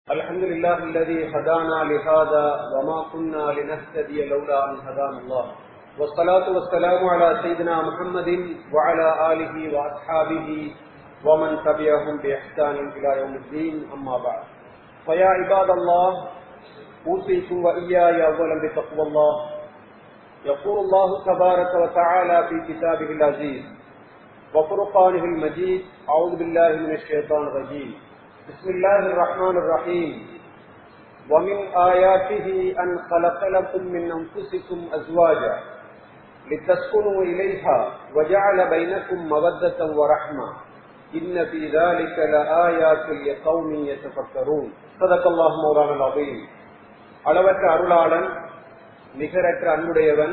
الحمد لله الذي هدانا لهذا وما كنا لنهتدي لولا أن هدانا الله والصلاة والسلام على سيدنا محمد وعلى آله وأصحابه ومن تبعهم بإحسان إلى يوم الدين أما بعد فيا عباد الله أوصيكم وإياي أولا بتقوى الله يقول الله تبارك وتعالى في كتابه العزيز وفرقانه المجيد أعوذ بالله من الشيطان الرجيم بسم الله الرحمن الرحيم ومن آياته أن خلق لكم من أنفسكم أزواجا لتسكنوا إليها وجعل بينكم مودة ورحمة إن في ذلك لآيات لقوم يتفكرون صدق الله مولانا العظيم அளவற்ற அருளாளன் நிகரற்ற அன்புடையவன்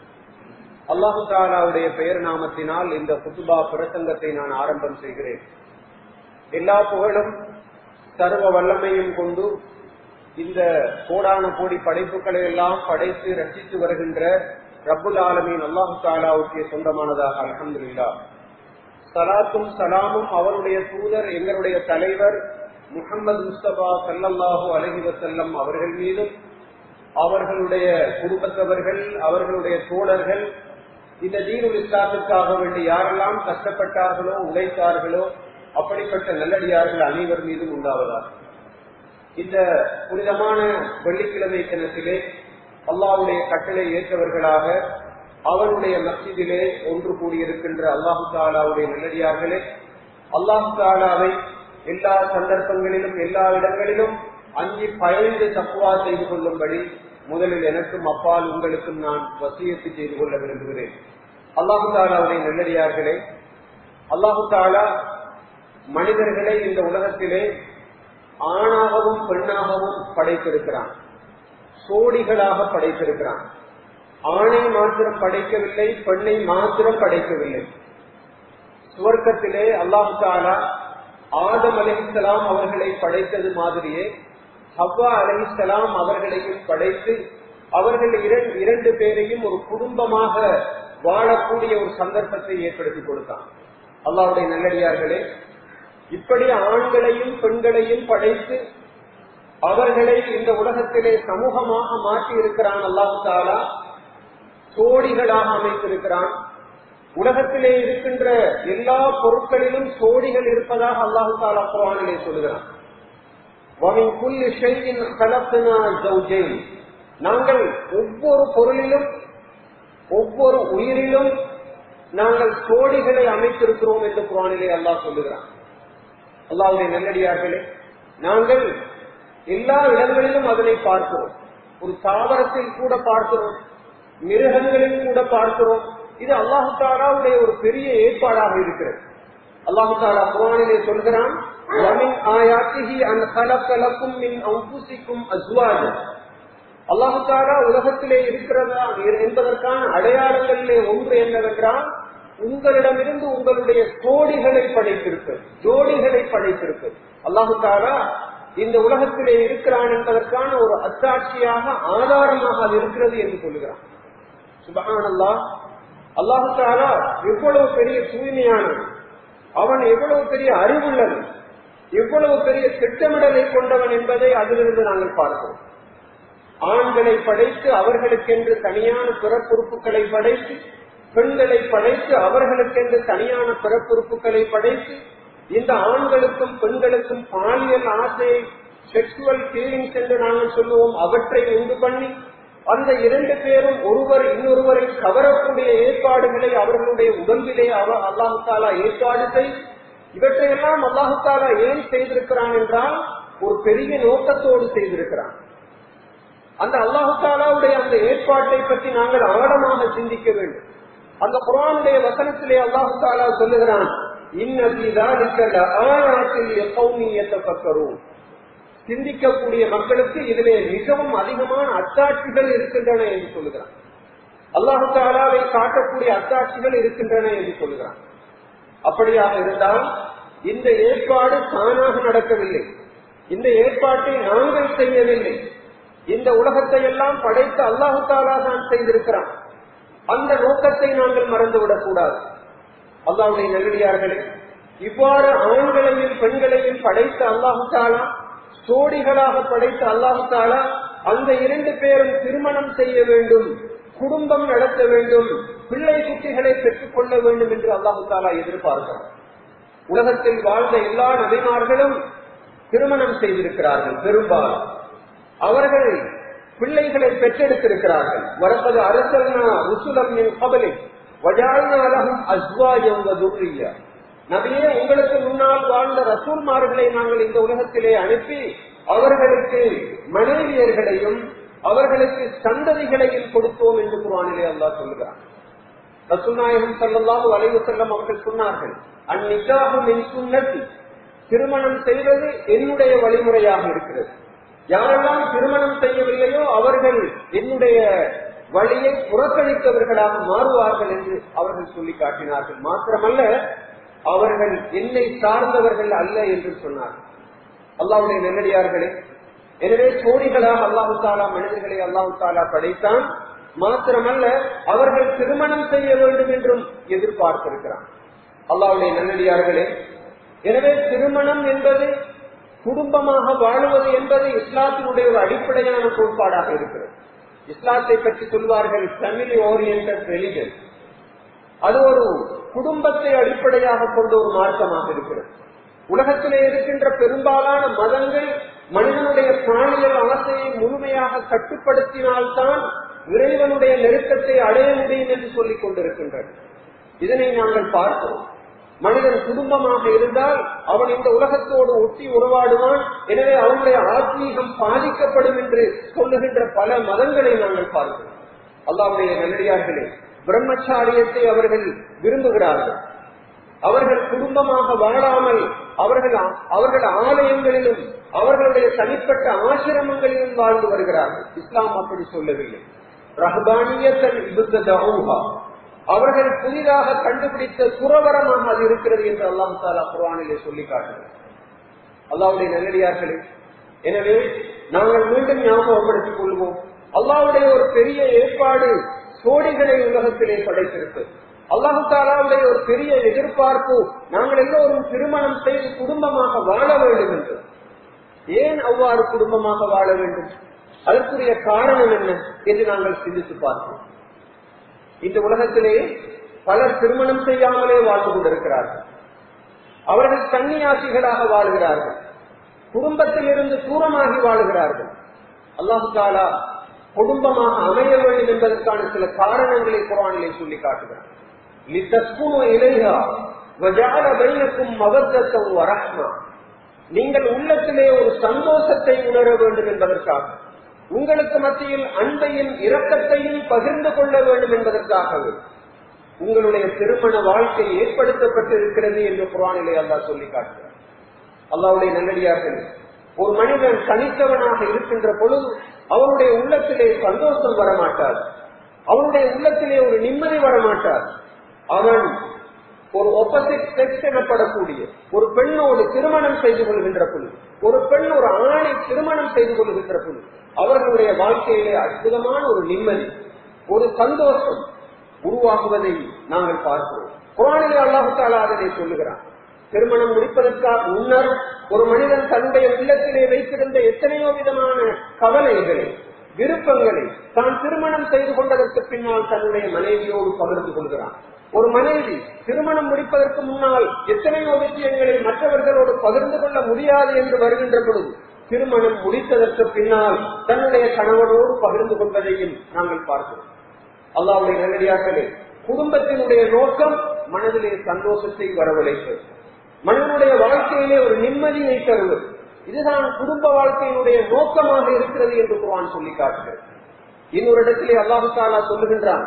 அல்லாஹு தாலாவுடைய பெயர் நாமத்தினால் இந்த குத்துபா பிரசங்கத்தை நான் ஆரம்பம் செய்கிறேன் எல்லா புகழும் சர்வ வல்லமையும் கொண்டு இந்த கோடான கோடி படைப்புகளை எல்லாம் படைத்து ரசித்து வருகின்ற ரப்புல் ஆலமின் அல்லாஹு தாலாவுக்கு சொந்தமானதாக அலமதுல்லா சலாத்தும் சலாமும் அவருடைய தூதர் எங்களுடைய தலைவர் முகமது முஸ்தபா சல்லல்லாஹு அலஹி வசல்லம் அவர்கள் மீதும் அவர்களுடைய குடும்பத்தவர்கள் அவர்களுடைய தோழர்கள் இந்த தீனுல் இஸ்லாத்திற்காக வேண்டி யாரெல்லாம் கஷ்டப்பட்டார்களோ உழைத்தார்களோ அப்படிப்பட்ட நல்லடியார்கள் அனைவர் மீதும் உண்டாவதாக இந்த புனிதமான வெள்ளிக்கிழமை கிணத்திலே அல்லாவுடைய கட்டளை ஏற்றவர்களாக அவருடைய மசிதிலே ஒன்று கூடியிருக்கின்ற அல்லாஹு தாலாவுடைய நல்லடியார்களே அல்லாஹு தாலாவை எல்லா சந்தர்ப்பங்களிலும் எல்லா இடங்களிலும் அஞ்சு பயந்து தப்புவா செய்து கொள்ளும்படி முதலில் எனக்கும் அப்பால் உங்களுக்கும் நான் வசியத்து செய்து கொள்ள விரும்புகிறேன் அல்லாஹு தாலாவுடைய நல்லடியார்களே அல்லாஹு தாலா மனிதர்களை இந்த உலகத்திலே ஆணாகவும் பெண்ணாகவும் படைத்திருக்கிறான் சோடிகளாக படைத்திருக்கிறான் ஆணை மாத்திரம் படைக்கவில்லை பெண்ணை மாத்திரம் படைக்கவில்லை சுவர்க்கத்திலே அல்லாஹு தாலா ஆதம் அலிஸ்லாம் அவர்களை படைத்தது மாதிரியே ஹவ்வா அலிஸ்லாம் அவர்களையும் படைத்து அவர்கள் இரண்டு பேரையும் ஒரு குடும்பமாக வாழக்கூடிய ஒரு சந்தர்ப்பத்தை ஏற்படுத்தி கொடுத்தான் அல்லாவுடைய நல்லடியார்களே இப்படி ஆண்களையும் பெண்களையும் படைத்து அவர்களை இந்த உலகத்திலே சமூகமாக மாற்றி இருக்கிறான் அல்லாஹு தாலா சோடிகளாக அமைத்திருக்கிறான் உலகத்திலே இருக்கின்ற எல்லா பொருட்களிலும் சோடிகள் இருப்பதாக அல்லாஹு தாலா குரானிலே சொல்கிறான் நாங்கள் ஒவ்வொரு பொருளிலும் ஒவ்வொரு உயிரிலும் நாங்கள் சோடிகளை அமைத்திருக்கிறோம் என்று குரானிலே அல்லாஹ் சொல்லுகிறான் அல்லாவுடைய நல்லடியார்களே நாங்கள் எல்லா இடங்களிலும் அதனை பார்க்கிறோம் ஒரு தாவரத்தில் கூட பார்க்கிறோம் மிருகங்களில் கூட பார்க்கிறோம் இது அல்லாஹு தாலாவுடைய ஒரு பெரிய ஏற்பாடாக இருக்கிறது அல்லாஹு தாலா குரானிலே சொல்கிறான் அல்லாஹு தாலா உலகத்திலே இருக்கிறதா என்பதற்கான அடையாளங்களிலே ஒன்று என்னவென்றால் உங்களிடமிருந்து உங்களுடைய ஜோடிகளை படைத்திருக்கு ஜோடிகளை படைத்திருக்கு அல்லாஹு தாலா இந்த உலகத்திலே இருக்கிறான் என்பதற்கான ஒரு அத்தாட்சியாக ஆதாரமாக அது இருக்கிறது என்று சொல்லுகிறான் சுபகான் அல்லா அல்லாஹு தாலா எவ்வளவு பெரிய தூய்மையானது அவன் எவ்வளவு பெரிய அறிவுள்ளவன் எவ்வளவு பெரிய திட்டமிடலை கொண்டவன் என்பதை அதிலிருந்து நாங்கள் பார்க்கிறோம் ஆண்களை படைத்து அவர்களுக்கென்று தனியான பிறப்புறுப்புகளை படைத்து பெண்களை படைத்து அவர்களுக்கென்று தனியான பிறப்புறுப்புகளை படைத்து இந்த ஆண்களுக்கும் பெண்களுக்கும் பாலியல் ஆசையை செக்ஷுவல் ஃபீலிங்ஸ் என்று நாங்கள் சொல்லுவோம் அவற்றை உண்டு பண்ணி அந்த இரண்டு பேரும் ஒருவர் இன்னொருவரை கவரக்கூடிய ஏற்பாடுகளை அவர்களுடைய உடம்பிலே அவர் அல்லாஹு தாலா ஏற்பாடு செய்து இவற்றையெல்லாம் அல்லாஹு தாலா ஏன் செய்திருக்கிறான் என்றால் ஒரு பெரிய நோக்கத்தோடு செய்திருக்கிறான் அந்த அல்லாஹு தாலாவுடைய அந்த ஏற்பாட்டை பற்றி நாங்கள் ஆழமாக சிந்திக்க வேண்டும் அந்த குரானுடைய வசனத்திலே அல்லாஹு தாலா சொல்லுகிறான் சிந்திக்கக்கூடிய மக்களுக்கு இதிலே மிகவும் அதிகமான அத்தாட்சிகள் இருக்கின்றன என்று சொல்லுகிறான் அல்லாஹு தாலாவை காட்டக்கூடிய அத்தாட்சிகள் இருக்கின்றன என்று சொல்லுகிறான் அப்படியாக இருந்தால் இந்த ஏற்பாடு தானாக நடக்கவில்லை இந்த ஏற்பாட்டை நாங்கள் செய்யவில்லை இந்த உலகத்தை எல்லாம் படைத்த அல்லாஹு தாலா தான் செய்திருக்கிறான் அந்த நோக்கத்தை நாங்கள் மறந்துவிடக் கூடாது அல்லாவுடைய நெருடியார்களே இவ்வாறு ஆண்களையும் பெண்களையும் படைத்த அல்லாஹு தாலா ஜோடிகளாக படைத்த அல்லாஹு தாலா அந்த இரண்டு பேரும் திருமணம் செய்ய வேண்டும் குடும்பம் நடத்த வேண்டும் பிள்ளை குட்டிகளை பெற்றுக் கொள்ள வேண்டும் என்று அல்லாஹு தாலா எதிர்பார்க்கிறார் உலகத்தில் வாழ்ந்த எல்லா நபிமார்களும் திருமணம் செய்திருக்கிறார்கள் பெரும்பாலும் அவர்கள் பிள்ளைகளை பெற்றெடுத்திருக்கிறார்கள் வரப்பது அரசல்னா ருசுலம் கபலில் வஜாழ்நாளகம் அஸ்வாஜம் துர்ரியா நபியே உங்களுக்கு முன்னால் வாழ்ந்த ரசூல்மார்களை நாங்கள் இந்த உலகத்திலே அனுப்பி அவர்களுக்கு மனைவியர்களையும் அவர்களுக்கு சந்ததிகளையும் கொடுத்தோம் என்று குரானிலே அல்லாஹ் சொல்லுகிறார் ரசூநாயகம் சல்லாஹு அலைவு செல்லம் அவர்கள் சொன்னார்கள் அந்நிக்காகும் என் சுண்ணத்தி திருமணம் செய்வது என்னுடைய வழிமுறையாக இருக்கிறது யாரெல்லாம் திருமணம் செய்யவில்லையோ அவர்கள் என்னுடைய வழியை புறக்கணித்தவர்களாக மாறுவார்கள் என்று அவர்கள் சொல்லி காட்டினார்கள் மாத்திரமல்ல அவர்கள் என்னை சார்ந்தவர்கள் அல்ல என்று சொன்னார்கள் அல்லாவுடைய நெல்லடியார்களே எனவே சோடிகளாக அல்லாஹு தாலா மனிதர்களை அல்லாஹு தாலா படைத்தான் மாத்திரமல்ல அவர்கள் திருமணம் செய்ய வேண்டும் என்றும் எதிர்பார்த்திருக்கிறான் அல்லாவுடைய நல்லடியார்களே எனவே திருமணம் என்பது குடும்பமாக வாழுவது என்பது இஸ்லாத்தினுடைய ஒரு அடிப்படையான கோட்பாடாக இருக்கிறது இஸ்லாத்தை பற்றி சொல்வார்கள் ஃபேமிலி ஓரியன்ட் ரெலிஜன் அது ஒரு குடும்பத்தை அடிப்படையாக கொண்ட ஒரு மார்க்கமாக இருக்கிறது உலகத்திலே இருக்கின்ற பெரும்பாலான மதங்கள் மனிதனுடைய பாலியல் ஆசையை முழுமையாக கட்டுப்படுத்தினால்தான் இறைவனுடைய நெருக்கத்தை அடைய முடியும் என்று சொல்லிக் கொண்டிருக்கின்றன இதனை நாங்கள் பார்க்கிறோம் மனிதன் குடும்பமாக இருந்தால் அவன் இந்த உலகத்தோடு ஒட்டி உறவாடுவான் எனவே அவனுடைய ஆத்மீகம் பாதிக்கப்படும் என்று சொல்லுகின்ற பல மதங்களை நாங்கள் பார்க்கிறோம் அல்லாவுடைய நல்லடியார்களே பிரம்மச்சாரியத்தை அவர்கள் விரும்புகிறார்கள் அவர்கள் குடும்பமாக வாழாமல் அவர்கள் அவர்கள் ஆலயங்களிலும் அவர்களுடைய தனிப்பட்ட ஆசிரமங்களிலும் வாழ்ந்து வருகிறார்கள் இஸ்லாம் அப்படி சொல்லவில்லை ரஹபானியத்தன் அவர்கள் புதிதாக கண்டுபிடித்த சுரவரமாக அது இருக்கிறது என்று அல்லாம் தாலா குரானிலே சொல்லி காட்டுகிறார் அல்லாவுடைய நல்லடியார்களே எனவே நாங்கள் மீண்டும் ஞாபகப்படுத்திக் கொள்வோம் அல்லாவுடைய ஒரு பெரிய ஏற்பாடு சோடிகளை உலகத்திலே படைத்திருக்கு அல்லாஹு தாலாவுடைய ஒரு பெரிய எதிர்பார்ப்பு நாங்கள் எல்லோரும் திருமணம் செய்து குடும்பமாக வாழ வேண்டும் என்று ஏன் அவ்வாறு குடும்பமாக வாழ வேண்டும் அதற்குரிய காரணம் என்ன என்று நாங்கள் சிந்தித்து பார்ப்போம் இந்த உலகத்திலே பலர் திருமணம் செய்யாமலே வாழ்ந்து கொண்டிருக்கிறார்கள் அவர்கள் சன்னியாசிகளாக வாழ்கிறார்கள் குடும்பத்தில் இருந்து தூரமாகி வாழ்கிறார்கள் அல்லாஹு தாலா குடும்பமாக அமைய வேண்டும் என்பதற்கான சில காரணங்களை குரானிலே சொல்லி காட்டுகிறார் நீங்கள் உள்ளத்திலே ஒரு சந்தோஷத்தை உணர வேண்டும் என்பதற்காக உங்களுக்கு மத்தியில் அன்பையும் இரக்கத்தையும் பகிர்ந்து கொள்ள வேண்டும் என்பதற்காகவே உங்களுடைய திருமண வாழ்க்கை ஏற்படுத்தப்பட்டு இருக்கிறது என்று குரானிலே அல்லா சொல்லி காட்டுகிறார் அல்லாவுடைய நல்லடியார்கள் ஒரு மனிதன் தனித்தவனாக இருக்கின்ற பொழுது அவனுடைய உள்ளத்திலே சந்தோஷம் வரமாட்டார் அவனுடைய உள்ளத்திலே ஒரு நிம்மதி வரமாட்டார் அவன் ஒரு ஒப்பசிட் செக்ஸ் எனப்படக்கூடிய ஒரு பெண்ணோடு திருமணம் செய்து கொள்கின்ற பொழுது ஒரு பெண் ஒரு ஆணை திருமணம் செய்து கொள்கின்ற பொழுது அவர்களுடைய வாழ்க்கையிலே அற்புதமான ஒரு நிம்மதி ஒரு சந்தோஷம் உருவாகுவதை நாங்கள் பார்க்கிறோம் குரானிலே அல்லாஹாலா அதனை சொல்லுகிறான் திருமணம் முடிப்பதற்காக முன்னர் ஒரு மனிதன் தன்னுடைய இல்லத்திலே வைத்திருந்த எத்தனையோ விதமான கவலைகளை விருப்பங்களை தான் திருமணம் செய்து கொண்டதற்கு பின்னால் தன்னுடைய மனைவியோடு பகிர்ந்து கொள்கிறான் ஒரு மனைவி திருமணம் முடிப்பதற்கு முன்னால் எத்தனையோ விஷயங்களை மற்றவர்களோடு பகிர்ந்து கொள்ள முடியாது என்று வருகின்ற பொழுது திருமணம் முடித்ததற்கு பின்னால் தன்னுடைய கணவனோடு பகிர்ந்து கொள்வதையும் நாங்கள் பார்க்கிறோம் அல்லாவுடைய நல்லடியார்களே குடும்பத்தினுடைய நோக்கம் மனதிலே சந்தோஷத்தை வரவழைப்பது மனிதனுடைய வாழ்க்கையிலே ஒரு நிம்மதியை தருவது இதுதான் குடும்ப வாழ்க்கையினுடைய நோக்கமாக இருக்கிறது என்று குரான் சொல்லி காட்டுகிறது இன்னொரு இடத்திலே அல்லாஹு தாலா சொல்லுகின்றான்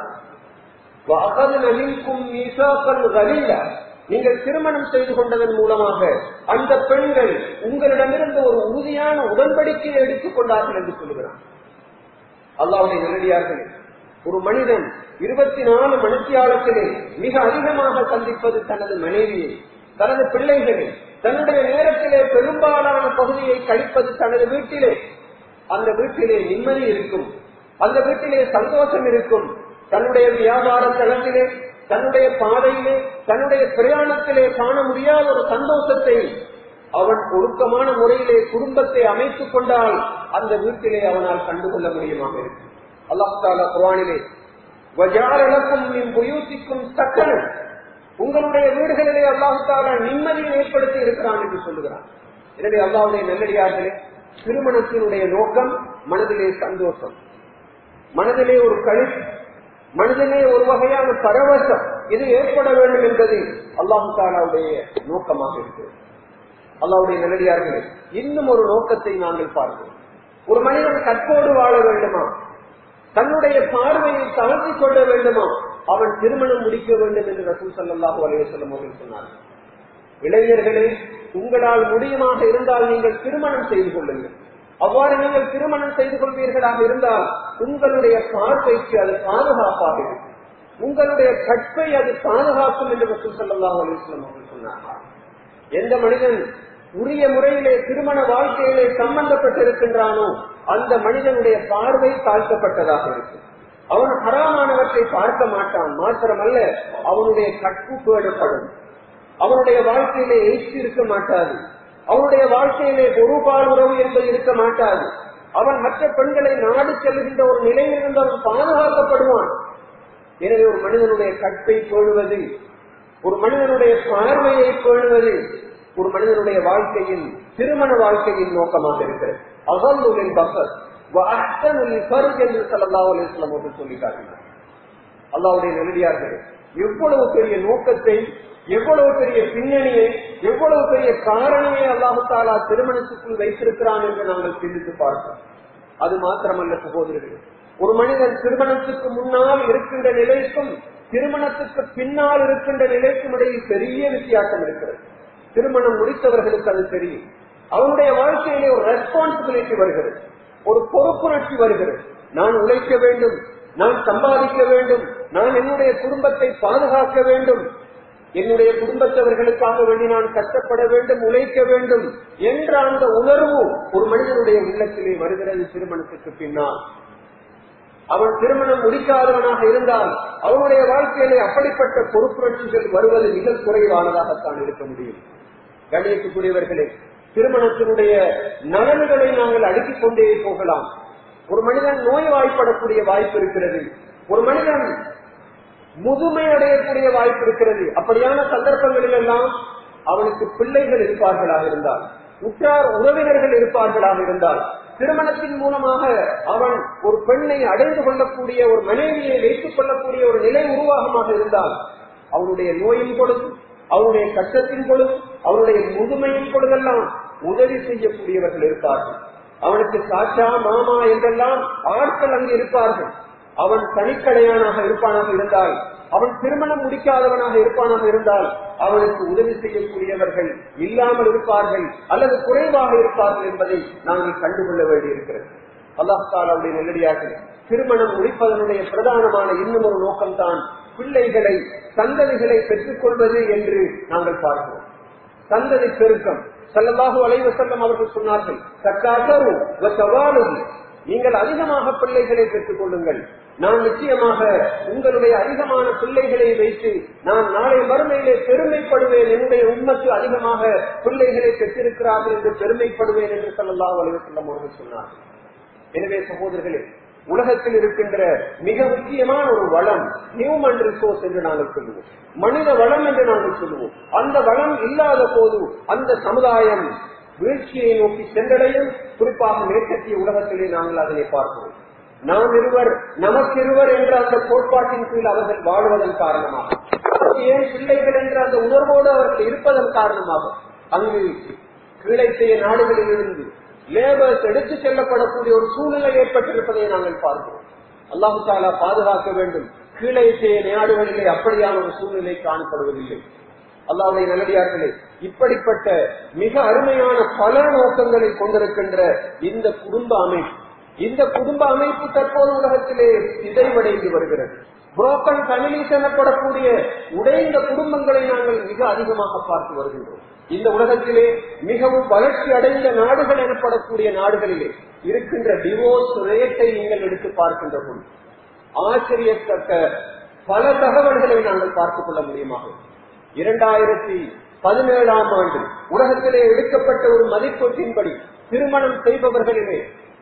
நீங்கள் திருமணம் செய்து கொண்டதன் மூலமாக அந்த பெண்கள் உங்களிடமிருந்து ஒரு உறுதியான உடன்படிக்கையை எடுத்துக் கொண்டார்கள் என்று சொல்லுகிறான் அல்லாவுடைய நல்லடியார்களே ஒரு மனிதன் இருபத்தி நாலு மணித்தியாலத்திலே மிக அதிகமாக சந்திப்பது தனது மனைவியை தனது பிள்ளைகளை தன்னுடைய நேரத்திலே பெரும்பாலான பகுதியை கழிப்பது தனது வீட்டிலே அந்த வீட்டிலே நிம்மதி இருக்கும் அந்த வீட்டிலே சந்தோஷம் இருக்கும் தன்னுடைய வியாபார தளத்திலே தன்னுடைய பாதையிலே தன்னுடைய பிரயாணத்திலே காண முடியாத ஒரு சந்தோஷத்தை அவன் ஒழுக்கமான முறையிலே குடும்பத்தை அமைத்துக் கொண்டால் அந்த வீட்டிலே அவனால் கண்டுகொள்ள முடியுமாக இருக்கு அல்லாஹால குரானிலே சக்கரம் உங்களுடைய வீடுகளிலே அல்லாஹால நிம்மதியை ஏற்படுத்தி இருக்கிறான் என்று சொல்லுகிறான் எனவே அல்லாவுடைய நல்லடியார்களே திருமணத்தினுடைய நோக்கம் மனதிலே சந்தோஷம் மனதிலே ஒரு கழி மனதிலே ஒரு வகையான பரவசம் இது ஏற்பட வேண்டும் என்பது அல்லாஹு தாலாவுடைய நோக்கமாக இருக்கு அல்லாவுடைய நல்லடியார்களே இன்னும் ஒரு நோக்கத்தை நாங்கள் பார்க்கிறோம் ஒரு மனிதன் கற்போடு வாழ வேண்டுமா தன்னுடைய பார்வையை தளர்த்தி கொள்ள வேண்டுமா அவன் திருமணம் முடிக்க வேண்டும் என்று ரசூல் சல்லாஹூ அலையம் அவர்கள் சொன்னார்கள் இளைஞர்களே உங்களால் முடியுமாக இருந்தால் நீங்கள் திருமணம் செய்து கொள்ளுங்கள் அவ்வாறு நீங்கள் திருமணம் செய்து கொள்வீர்களாக இருந்தால் உங்களுடைய பார்வைக்கு அது பாதுகாப்பாக இருக்கும் உங்களுடைய கற்பை அது பாதுகாக்கும் என்று ரசூல் சல்லாஹூ அலிஸ்லாம் அவர்கள் சொன்னார்கள் எந்த மனிதன் உரிய முறையிலே திருமண வாழ்க்கையிலே சம்பந்தப்பட்டிருக்கின்றானோ அந்த மனிதனுடைய பார்வை தாழ்த்தப்பட்டதாக இருக்கும் அவன் ஹராமானவற்றை பார்க்க மாட்டான் மாத்திரமல்ல அவனுடைய கற்பு பேடப்படும் அவனுடைய வாழ்க்கையிலே எய்ச்சி இருக்க மாட்டாது அவனுடைய வாழ்க்கையிலே பொறுப்பால் உறவு என்பது இருக்க மாட்டாது அவன் மற்ற பெண்களை நாடு செல்கின்ற ஒரு நிலையிலிருந்து அவன் பாதுகாக்கப்படுவான் எனவே ஒரு மனிதனுடைய கற்பை பேணுவது ஒரு மனிதனுடைய பார்வையை பேணுவது ஒரு மனிதனுடைய வாழ்க்கையின் திருமண வாழ்க்கையின் நோக்கமாக இருக்கிறது அகல்லுலின் பஃபர் என்று சொல்லி காட்டினார் அல்லாவுடைய நெருடியார்கள் எவ்வளவு பெரிய நோக்கத்தை எவ்வளவு பெரிய பின்னணியை எவ்வளவு பெரிய காரணியை அல்லாஹு தாலா திருமணத்துக்குள் வைத்திருக்கிறான் என்று நாங்கள் சிந்தித்து பார்க்கிறோம் அது மாத்திரமல்ல சகோதரர்கள் ஒரு மனிதன் திருமணத்துக்கு முன்னால் இருக்கின்ற நிலைக்கும் திருமணத்துக்கு பின்னால் இருக்கின்ற நிலைக்கும் இடையில் பெரிய வித்தியாசம் இருக்கிறது திருமணம் முடித்தவர்களுக்கு அது தெரியும் அவனுடைய வாழ்க்கையிலே ஒரு ரெஸ்பான்சிபிலிட்டி வருகிறது ஒரு பொறுப்புணர்ச்சி வருகிறது நான் உழைக்க வேண்டும் நான் சம்பாதிக்க வேண்டும் நான் என்னுடைய குடும்பத்தை பாதுகாக்க வேண்டும் என்னுடைய குடும்பத்தவர்களுக்காக வேண்டி நான் கஷ்டப்பட வேண்டும் உழைக்க வேண்டும் என்ற அந்த உணர்வு ஒரு மனிதனுடைய உள்ளத்திலே வருகிறது திருமணத்துக்கு பின்னால் அவன் திருமணம் முடிக்காதவனாக இருந்தால் அவனுடைய வாழ்க்கையிலே அப்படிப்பட்ட பொறுப்புணர்ச்சிகள் வருவது மிக குறைவானதாகத்தான் இருக்க முடியும் கணியத்துக்குரியவர்களே திருமணத்தினுடைய நலன்களை நாங்கள் அடுக்கிக் கொண்டே போகலாம் ஒரு மனிதன் நோய்வாய்ப்படக்கூடிய வாய்ப்பு இருக்கிறது ஒரு மனிதன் முதுமை அடையக்கூடிய வாய்ப்பு இருக்கிறது அப்படியான சந்தர்ப்பங்களில் எல்லாம் அவனுக்கு பிள்ளைகள் இருப்பார்களாக இருந்தால் உற்றார் உறவினர்கள் இருப்பார்களாக இருந்தால் திருமணத்தின் மூலமாக அவன் ஒரு பெண்ணை அடைந்து கொள்ளக்கூடிய ஒரு மனைவியை வைத்துக் கொள்ளக்கூடிய ஒரு நிலை உருவாகமாக இருந்தால் அவனுடைய நோயின் பொழுது அவனுடைய கஷ்டத்தின் பொழுது அவனுடைய முதுமையின் பொழுதெல்லாம் உதவி செய்யக்கூடியவர்கள் இருப்பார்கள் அவனுக்கு சாச்சா மாமா என்றெல்லாம் ஆட்கள் அங்கு இருப்பார்கள் அவன் தனிக்கடையானாக இருப்பானாக இருந்தால் அவன் திருமணம் முடிக்காதவனாக இருப்பானாக இருந்தால் அவனுக்கு உதவி செய்யக்கூடியவர்கள் இல்லாமல் இருப்பார்கள் அல்லது குறைவாக இருப்பார்கள் என்பதை நாங்கள் கண்டுகொள்ள வேண்டியிருக்கிறது அல்லாஹாலுடைய நெல்லடியாக திருமணம் முடிப்பதனுடைய பிரதானமான இன்னும் ஒரு நோக்கம்தான் பிள்ளைகளை சந்ததிகளை பெற்றுக் கொள்வது என்று நாங்கள் பார்க்கிறோம் சந்ததி பெருக்கம் செல்லமாக வளைவு செல்லம் அவர்கள் சொன்னார்கள் சக்காசரும் நீங்கள் அதிகமாக பிள்ளைகளை பெற்றுக் கொள்ளுங்கள் நான் நிச்சயமாக உங்களுடைய அதிகமான பிள்ளைகளை வைத்து நான் நாளை மறுமையிலே பெருமைப்படுவேன் என்னுடைய உண்மைக்கு அதிகமாக பிள்ளைகளை பெற்றிருக்கிறார்கள் என்று பெருமைப்படுவேன் என்று சொல்லல்லா வளைவு செல்லம் அவர்கள் சொன்னார்கள் எனவே சகோதரர்களே உலகத்தில் இருக்கின்ற மிக முக்கியமான ஒரு வளம் ஹியூமன் ரிசோர்ஸ் என்று நாங்கள் சொல்லுவோம் மனித வளம் என்று நாங்கள் சொல்லுவோம் அந்த வளம் இல்லாத போது அந்த சமுதாயம் வீழ்ச்சியை நோக்கி சென்றடையும் குறிப்பாக மேற்கத்திய உலகத்திலே நாங்கள் அதனை பார்க்கிறோம் நாம் இருவர் நமக்கிருவர் என்ற அந்த கோட்பாட்டின் கீழ் அவர்கள் வாழ்வதன் காரணமாக ஏன் பிள்ளைகள் என்ற அந்த உணர்வோடு அவர்கள் இருப்பதன் காரணமாக அங்கு கீழைத்தைய நாடுகளில் இருந்து லேபர்ஸ் எடுத்து செல்லப்படக்கூடிய ஒரு சூழ்நிலை ஏற்பட்டிருப்பதை நாங்கள் பார்க்கிறோம் அல்லாஹு தாலா பாதுகாக்க வேண்டும் கீழே நாடுகளிலே அப்படியான ஒரு சூழ்நிலை காணப்படுவதில்லை அல்லாவுடைய நல்லடியார்களே இப்படிப்பட்ட மிக அருமையான பல நோக்கங்களை கொண்டிருக்கின்ற இந்த குடும்ப அமைப்பு இந்த குடும்ப அமைப்பு தற்போது உலகத்திலே சிதைவடைந்து வருகிறது புரோக்கன் ஃபேமிலிஸ் எனப்படக்கூடிய உடைந்த குடும்பங்களை நாங்கள் மிக அதிகமாக பார்த்து வருகின்றோம் இந்த உலகத்திலே மிகவும் வளர்ச்சி அடைந்த நாடுகள் எனப்படக்கூடிய நாடுகளிலே இருக்கின்ற டிவோர்ஸ் ரேட்டை நீங்கள் எடுத்து பார்க்கின்ற போது ஆச்சரியத்தக்க பல தகவல்களை நாங்கள் பார்த்துக் கொள்ள முடியுமாக இரண்டாயிரத்தி பதினேழாம் ஆண்டு உலகத்திலே எடுக்கப்பட்ட ஒரு மதிப்பீட்டின்படி திருமணம் செய்பவர்களிலே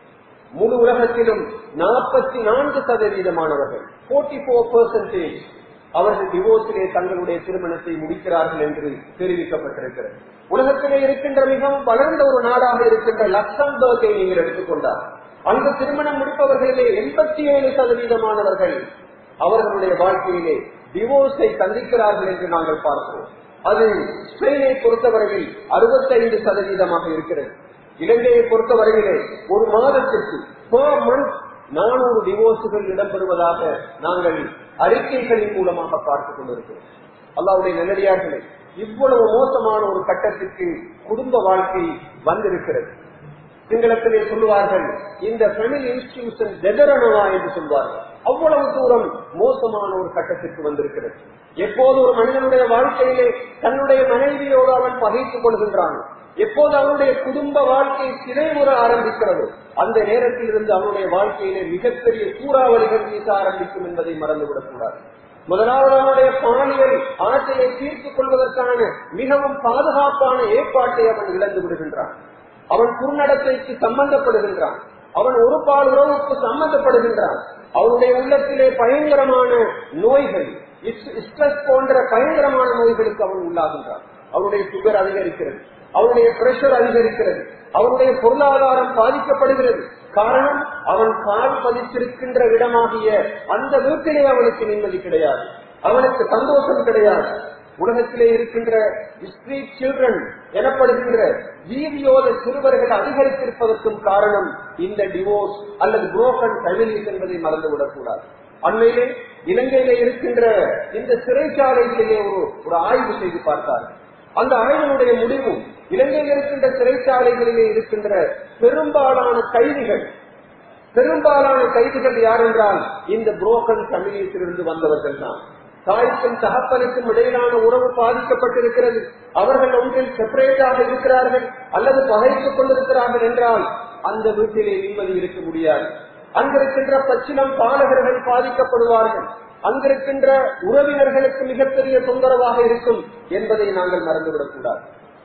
முழு உலகத்திலும் நாற்பத்தி நான்கு சதவீதமானவர்கள் போர்ட்டி போர் பெர்சன்டேஜ் அவர்கள் டிவோர்ஸிலே தங்களுடைய திருமணத்தை முடிக்கிறார்கள் என்று தெரிவிக்கப்பட்டிருக்கிறது உலகத்திலே இருக்கின்ற மிகவும் வளர்ந்த ஒரு நாடாக இருக்கின்ற லக்சம்பர்கை நீங்கள் எடுத்துக்கொண்டார் அங்கு திருமணம் முடிப்பவர்களிலே எண்பத்தி ஏழு சதவீதமானவர்கள் அவர்களுடைய வாழ்க்கையிலே டிவோர்ஸை சந்திக்கிறார்கள் என்று நாங்கள் பார்க்கிறோம் அது ஸ்பெயினை பொறுத்தவரையில் அறுபத்தைந்து சதவீதமாக இருக்கிறது இலங்கையை பொறுத்தவரையிலே ஒரு மாதத்திற்கு per month நானூறு டிவோர்ஸுகள் இடம்பெறுவதாக நாங்கள் அறிக்கைகளின் மூலமாக பார்த்துக் கொண்டிருக்கிறோம் அல்லாவுடைய நல்லடியார்களே இவ்வளவு மோசமான ஒரு கட்டத்திற்கு குடும்ப வாழ்க்கை வந்திருக்கிறது சிங்களத்திலே சொல்லுவார்கள் இந்த ஃபெமிலி இன்ஸ்டிடியூஷன் ஜெதரணவா என்று சொல்வார்கள் அவ்வளவு தூரம் மோசமான ஒரு கட்டத்திற்கு வந்திருக்கிறது எப்போது ஒரு மனிதனுடைய வாழ்க்கையிலே தன்னுடைய மனைவியோடு அவன் பகைத்துக் கொள்கின்றான் எப்போது அவனுடைய குடும்ப வாழ்க்கை சிறைமுற ஆரம்பிக்கிறதோ அந்த நேரத்தில் இருந்து அவனுடைய வாழ்க்கையிலே மிகப்பெரிய சூறாவளிகள் வீச ஆரம்பிக்கும் என்பதை மறந்துவிடக் கூடாது முதலாவது அவனுடைய பாலியல் ஆசையை தீர்த்துக் கொள்வதற்கான மிகவும் பாதுகாப்பான ஏற்பாட்டை அவன் இழந்து விடுகின்றான் அவன் குறுநடத்தைக்கு சம்பந்தப்படுகின்றான் அவன் ஒரு பால் உறவுக்கு சம்பந்தப்படுகின்றான் அவனுடைய உள்ளத்திலே பயங்கரமான நோய்கள் ஸ்ட்ரெஸ் போன்ற பயங்கரமான நோய்களுக்கு அவன் உள்ளாகின்றான் அவனுடைய சுகர் அதிகரிக்கிறது அவனுடைய பிரஷர் அதிகரிக்கிறது அவனுடைய பொருளாதாரம் பாதிக்கப்படுகிறது காரணம் அவன் கால் பதித்திருக்கின்ற இடமாகிய அந்த வீட்டிலே அவனுக்கு நிம்மதி கிடையாது அவனுக்கு சந்தோஷம் கிடையாது உலகத்திலே இருக்கின்ற ஸ்ட்ரீட் சில்ட்ரன் எனப்படுகின்ற வீதியோத சிறுவர்கள் அதிகரித்திருப்பதற்கும் காரணம் இந்த டிவோர்ஸ் அல்லது புரோக்கன் ஃபேமிலிஸ் என்பதை மறந்துவிடக் கூடாது அண்மையிலே இலங்கையிலே இருக்கின்ற இந்த சிறைச்சாலைகளிலே ஒரு ஒரு ஆய்வு செய்து பார்த்தார் அந்த ஆய்வினுடைய முடிவும் இலங்கையில் இருக்கின்ற சிறைச்சாலைகளிலே இருக்கின்ற பெரும்பாலான கைதிகள் பெரும்பாலான கைதிகள் யார் என்றால் இந்த புரோக்கன் தமிழகத்திலிருந்து வந்தவர்கள் தான் தாய்க்கும் தகப்பனுக்கும் இடையிலான உறவு பாதிக்கப்பட்டிருக்கிறது அவர்கள் ஒன்றில் செப்பரேட்டாக இருக்கிறார்கள் அல்லது பகைத்துக் கொண்டிருக்கிறார்கள் என்றால் அந்த வீட்டிலே நிம்மதி இருக்க முடியாது அங்கிருக்கின்ற பச்சிலம் பாலகர்கள் பாதிக்கப்படுவார்கள் அங்கிருக்கின்ற உறவினர்களுக்கு மிகப்பெரிய தொந்தரவாக இருக்கும் என்பதை நாங்கள் மறந்துவிடக் கூடாது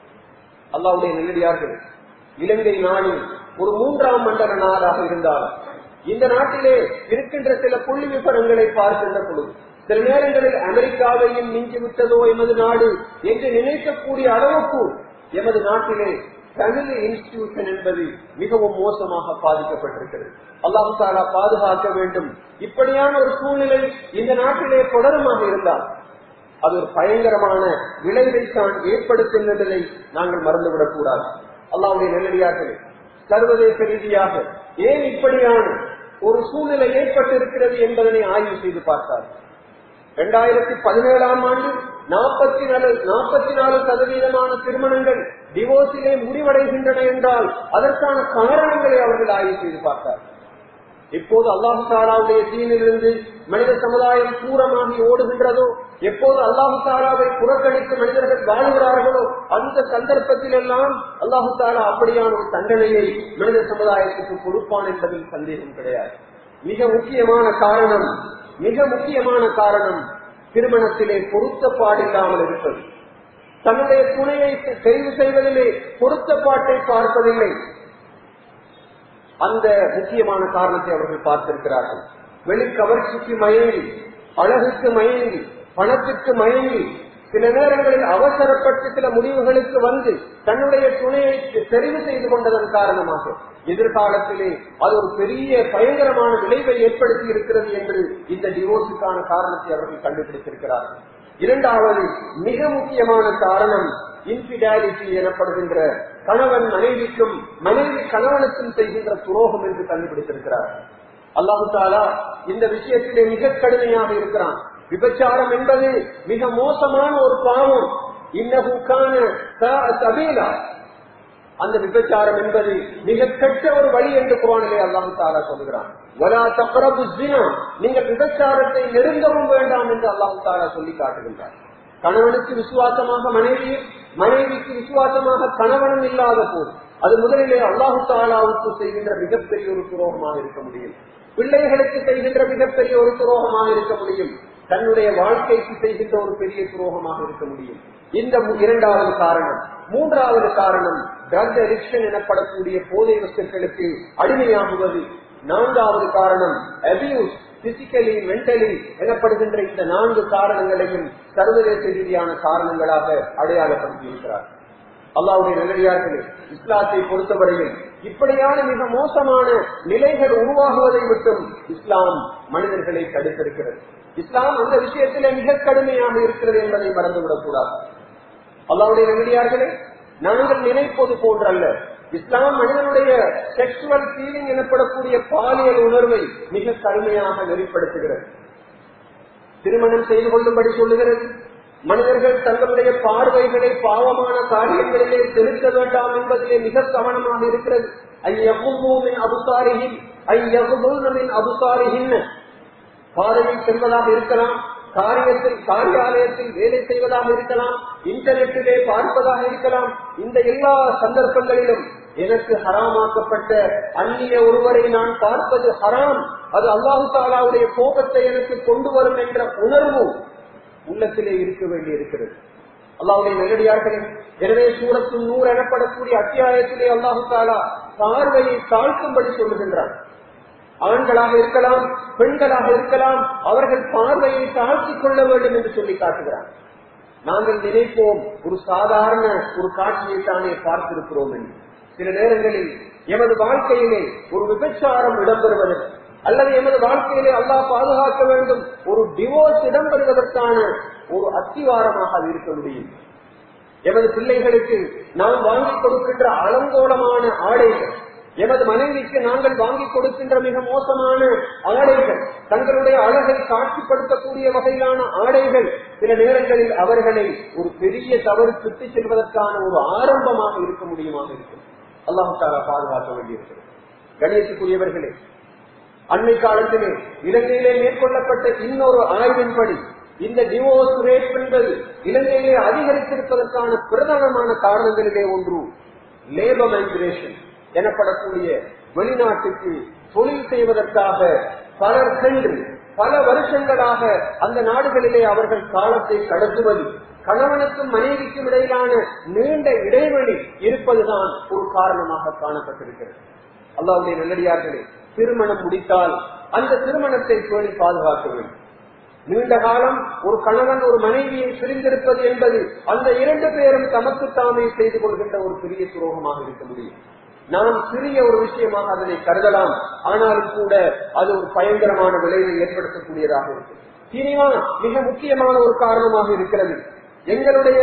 அல்லாவுடைய நெல்லடியார்கள் இலங்கை நாளில் ஒரு மூன்றாம் மண்டல நாடாக இருந்தால் இந்த நாட்டிலே இருக்கின்ற சில புள்ளி விவரங்களை பார்க்கின்ற பொழுது சில நேரங்களில் அமெரிக்காவையும் மிஞ்சி விட்டதோ எமது நாடு என்று நினைக்கக்கூடிய அளவுக்கு எமது நாட்டிலே ஃபேமிலி இன்ஸ்டிடியூஷன் என்பது மிகவும் மோசமாக பாதிக்கப்பட்டிருக்கிறது அல்லாஹு தாலா பாதுகாக்க வேண்டும் இப்படியான ஒரு சூழ்நிலை இந்த நாட்டிலே தொடருமாக இருந்தால் அது ஒரு பயங்கரமான விளைவை தான் ஏற்படுத்தும் என்பதை நாங்கள் மறந்துவிடக் கூடாது அல்லாவுடைய நெல்லடியார்களே சர்வதேச ரீதியாக ஏன் இப்படியான ஒரு சூழ்நிலை ஏற்பட்டிருக்கிறது என்பதனை ஆய்வு செய்து பார்த்தார் இரண்டாயிரத்தி பதினேழாம் ஆண்டு நாற்பத்தி நாலு நாற்பத்தி நாலு சதவீதமான திருமணங்கள் டிவோர்ஸிலே முடிவடைகின்றன என்றால் அதற்கான காரணங்களை அவர்கள் ஆய்வு செய்து பார்த்தார் எப்போது அல்லாஹு தாலாவுடைய தீனிலிருந்து மனித சமுதாயம் தூரமாகி ஓடுகின்றதோ எப்போது அல்லாஹு தாலாவை புறக்கணித்து மனிதர்கள் வாழுகிறார்களோ அந்த சந்தர்ப்பத்தில் எல்லாம் அல்லாஹு தாலா அப்படியான ஒரு தண்டனையை மனித சமுதாயத்துக்கு கொடுப்பான் என்பதில் சந்தேகம் கிடையாது மிக முக்கியமான காரணம் மிக முக்கியமான காரணம் திருமணத்திலே பொருத்தப்பாடில்லாமல் இருப்பது தன்னுடைய துணையை தெரிவு செய்வதிலே பொருத்தப்பாட்டை பார்ப்பதில்லை அந்த முக்கியமான காரணத்தை அவர்கள் பார்த்திருக்கிறார்கள் வெளிக்கவர்ச்சிக்கு மயங்கி அழகுக்கு மயங்கி பணத்துக்கு மயங்கி சில நேரங்களில் அவசரப்பட்டு சில முடிவுகளுக்கு வந்து தன்னுடைய துணையை தெரிவு செய்து கொண்டதன் காரணமாக எதிர்காலத்திலே அது ஒரு பெரிய பயங்கரமான விளைவை ஏற்படுத்தி இருக்கிறது என்று இந்த டிவோர்ஸுக்கான காரணத்தை அவர்கள் கண்டுபிடித்திருக்கிறார்கள் இரண்டாவது மிக முக்கியமான காரணம் இன்பிடாலிட்டி எனப்படுகின்ற கணவன் மனைவிக்கும் மனைவி கணவனுக்கும் செய்கின்ற துரோகம் என்று கண்டுபிடித்திருக்கிறார் அல்லாஹு தாலா இந்த விஷயத்திலே மிக கடுமையாக இருக்கிறான் விபச்சாரம் என்பது மிக மோசமான ஒரு பாவம் இன்னகுக்கான சபீலா அந்த விபச்சாரம் என்பது மிக கெட்ட ஒரு வழி என்று குரானிலே அல்லாஹு தாலா சொல்கிறான் வலா தப்பரபு ஜினா நீங்கள் விபச்சாரத்தை நெருங்கவும் வேண்டாம் என்று அல்லாஹு தாலா சொல்லி காட்டுகின்றார் கணவனுக்கு விசுவாசமாக மனைவியும் மனைவிக்கு விசுவாசமாக கணவனும் இல்லாத போது அது முதலிலே அல்லாஹு தாலாவுக்கு செய்கின்ற மிகப்பெரிய ஒரு துரோகமாக இருக்க முடியும் பிள்ளைகளுக்கு செய்கின்ற மிகப்பெரிய ஒரு துரோகமாக இருக்க முடியும் தன்னுடைய வாழ்க்கைக்கு செய்கின்ற ஒரு பெரிய துரோகமாக இருக்க முடியும் இந்த மு- இரண்டாவது காரணம் மூன்றாவது காரணம் ட்ரக் அடிக்ஷன் எனப்படக்கூடிய போதை வஸ்துக்களுக்கு அடிமையாகுவது நான்காவது காரணம் அபியூஸ் பிசிக்கலி மென்டலி எனப்படுகின்ற இந்த நான்கு காரணங்களையும் சர்வதேச ரீதியான காரணங்களாக அடையாளப்படுத்தியிருக்கிறார் அல்லாவுடைய நல்லடியார்களே இஸ்லாத்தை பொறுத்தவரையில் இப்படியான மிக மோசமான நிலைகள் உருவாகுவதை விட்டும் இஸ்லாம் மனிதர்களை தடுத்திருக்கிறது இஸ்லாம் அந்த விஷயத்திலே மிக கடுமையாக இருக்கிறது என்பதை மறந்துவிடக் கூடாது அல்லாவுடைய நல்லடியார்களே நாங்கள் நினைப்பது போன்றல்ல இஸ்லாம் மனிதனுடைய செக்ஷுவல் ஃபீலிங் எனப்படக்கூடிய பாலியல் உணர்வை மிக கடுமையாக நெறிப்படுத்துகிறது திருமணம் செய்து கொள்ளும்படி சொல்லுகிறது மனிதர்கள் தங்களுடைய பார்வைகளை பாவமான காரியங்களிலே செலுத்த வேண்டாம் என்பதிலே மிக கவனமாக இருக்கிறது ஐயகுமின் அபுசாரிகின் ஐயகுமின் அபுசாரிகின் பாதையில் செல்வதாக இருக்கலாம் காரியத்தில் காரியாலயத்தில் வேலை செய்வதாக இருக்கலாம் இன்டர்நெட்டிலே பார்ப்பதாக இருக்கலாம் இந்த எல்லா சந்தர்ப்பங்களிலும் எனக்கு ஹராமாக்கப்பட்ட அந்நிய ஒருவரை நான் பார்ப்பது ஹராம் அது அல்லாஹு தாலாவுடைய கோபத்தை எனக்கு கொண்டு வரும் என்ற உணர்வு உள்ளத்திலே இருக்க வேண்டி இருக்கிறது அல்லாவுடைய நேரடியார்களே எனவே சூரத்து நூறு எனப்படக்கூடிய அத்தியாயத்திலே அல்லாஹு தாலா பார்வையை தாழ்த்தும்படி சொல்லுகின்றார் ஆண்களாக இருக்கலாம் பெண்களாக இருக்கலாம் அவர்கள் பார்வையை தாழ்த்திக் கொள்ள வேண்டும் என்று சொல்லி காட்டுகிறார் நாங்கள் நினைப்போம் ஒரு சாதாரண ஒரு காட்சியை தானே பார்த்திருக்கிறோம் என்று சில நேரங்களில் எமது வாழ்க்கையிலே ஒரு விபச்சாரம் இடம்பெறுவதற்கு அல்லது எமது வாழ்க்கையிலே அல்லாஹ் பாதுகாக்க வேண்டும் ஒரு டிவோர்ஸ் இடம்பெறுவதற்கான ஒரு அத்திவாரமாக அது இருக்க முடியும் எமது பிள்ளைகளுக்கு நாம் வாங்கி கொடுக்கின்ற அலங்கோலமான ஆடைகள் எமது மனைவிக்கு நாங்கள் வாங்கி கொடுக்கின்ற மிக மோசமான ஆடைகள் தங்களுடைய அழகை காட்சிப்படுத்தக்கூடிய வகையிலான ஆடைகள் சில நேரங்களில் அவர்களை ஒரு பெரிய தவறு சுற்றி செல்வதற்கான ஒரு ஆரம்பமாக இருக்க முடியுமாக இருக்கும் அல்லாஹு தாலா பாதுகாக்க வேண்டியிருக்கிறது கணேசுக்குரியவர்களே அண்மை காலத்திலே இலங்கையிலே மேற்கொள்ளப்பட்ட இன்னொரு ஆய்வின்படி இந்த டிவோர்ஸ் ரேட் என்பது இலங்கையிலே அதிகரித்திருப்பதற்கான பிரதானமான காரணங்களிலே ஒன்று லேபர் மைக்ரேஷன் எனப்படக்கூடிய வெளிநாட்டுக்கு தொழில் செய்வதற்காக பலர் சென்று பல வருஷங்களாக அந்த நாடுகளிலே அவர்கள் காலத்தை கடத்துவது கணவனுக்கும் மனைவிக்கும் இடையிலான நீண்ட இடைவெளி இருப்பதுதான் ஒரு காரணமாக காணப்பட்டிருக்கிறது அல்லாவுடைய நல்லடியார்களே திருமணம் முடித்தால் அந்த திருமணத்தை பேணி பாதுகாக்க வேண்டும் நீண்ட காலம் ஒரு கணவன் ஒரு மனைவியை பிரிந்திருப்பது என்பது அந்த இரண்டு பேரும் தமக்கு தாமே செய்து கொள்கின்ற ஒரு பெரிய துரோகமாக இருக்க முடியும் நாம் சிறிய ஒரு விஷயமாக அதனை கருதலாம் ஆனாலும் கூட அது ஒரு பயங்கரமான விளைவை ஏற்படுத்தக்கூடியதாக இருக்கு சினிமா மிக முக்கியமான ஒரு காரணமாக இருக்கிறது எங்களுடைய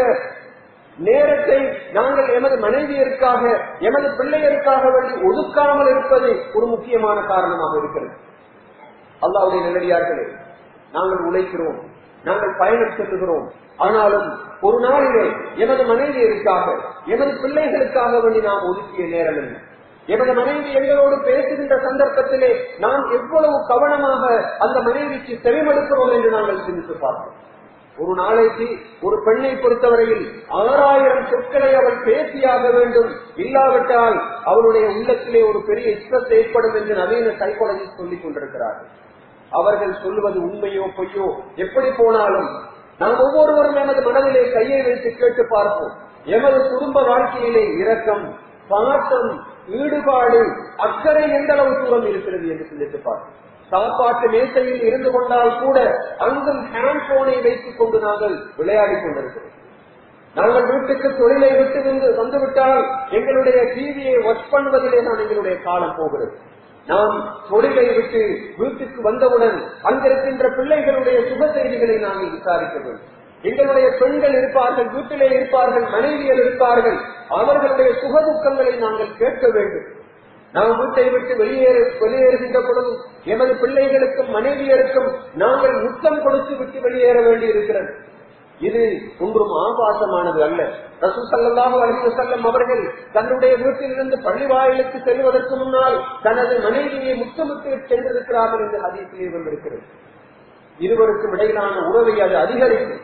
நேரத்தை நாங்கள் எமது மனைவியருக்காக எமது பிள்ளையருக்காக வேண்டி ஒதுக்காமல் இருப்பது ஒரு முக்கியமான காரணமாக இருக்கிறது அல்லாவுடைய நல்லடியார்களே நாங்கள் உழைக்கிறோம் நாங்கள் பயணம் செல்லுகிறோம் ஆனாலும் ஒரு நாளிலே எமது மனைவியருக்காக எமது பிள்ளைகளுக்காக வேண்டி நாம் ஒதுக்கிய நேரம் என்ன எமது மனைவி எங்களோடு பேசுகின்ற சந்தர்ப்பத்திலே நாம் எவ்வளவு கவனமாக அந்த மனைவிக்கு செவிமடுக்கிறோம் என்று நாங்கள் சிந்தித்து பார்ப்போம் ஒரு நாளைக்கு ஒரு பெண்ணை பொறுத்தவரையில் ஆறாயிரம் சொற்களை அவள் பேசியாக வேண்டும் இல்லாவிட்டால் அவளுடைய உள்ளத்திலே ஒரு பெரிய இஷ்டத்தை ஏற்படும் என்று நவீன சைக்காலஜி சொல்லிக் கொண்டிருக்கிறார்கள் அவர்கள் சொல்லுவது உண்மையோ பொய்யோ எப்படி போனாலும் நாம் ஒவ்வொருவரும் எமது மனதிலே கையை வைத்து கேட்டு பார்ப்போம் எமது குடும்ப வாழ்க்கையிலே இரக்கம் பாசம் ஈடுபாடு அக்கறை எந்த அளவு தூரம் இருக்கிறது என்று சிந்தித்து பார்ப்போம் சாப்பாட்டு மேசையில் இருந்து கொண்டால் கூட அங்கும் ஹேண்ட் போனை வைத்துக் கொண்டு நாங்கள் விளையாடிக் கொண்டிருக்கிறோம் நாங்கள் வீட்டுக்கு தொழிலை விட்டு வந்து வந்துவிட்டால் எங்களுடைய டிவியை வாட்ச் பண்ணுவதிலே தான் எங்களுடைய காலம் போகிறது நாம் தொழிலை விட்டு வீட்டுக்கு வந்தவுடன் அங்கிருக்கின்ற பிள்ளைகளுடைய சுப செய்திகளை நாங்கள் விசாரிக்க வேண்டும் எங்களுடைய பெண்கள் இருப்பார்கள் வீட்டிலே இருப்பார்கள் மனைவியர் இருப்பார்கள் அவர்களுடைய சுகதுக்கங்களை நாங்கள் கேட்க வேண்டும் நாம் வீட்டை விட்டு வெளியேறு வெளியேறுகின்ற பொழுது எமது பிள்ளைகளுக்கும் மனைவியருக்கும் நாங்கள் முத்தம் கொடுத்து விட்டு வெளியேற வேண்டி இருக்கிறது இது ஒன்றும் ஆபாசமானது அல்ல ரசூ சல்லாஹூ அலி செல்லம் அவர்கள் தன்னுடைய வீட்டிலிருந்து பள்ளி வாயிலுக்கு செல்வதற்கு முன்னால் தனது மனைவியை முத்தமிட்டு சென்றிருக்கிறார்கள் என்று அதிகத்திலே வந்திருக்கிறது இருவருக்கும் இடையிலான உறவை அது அதிகரிக்கும்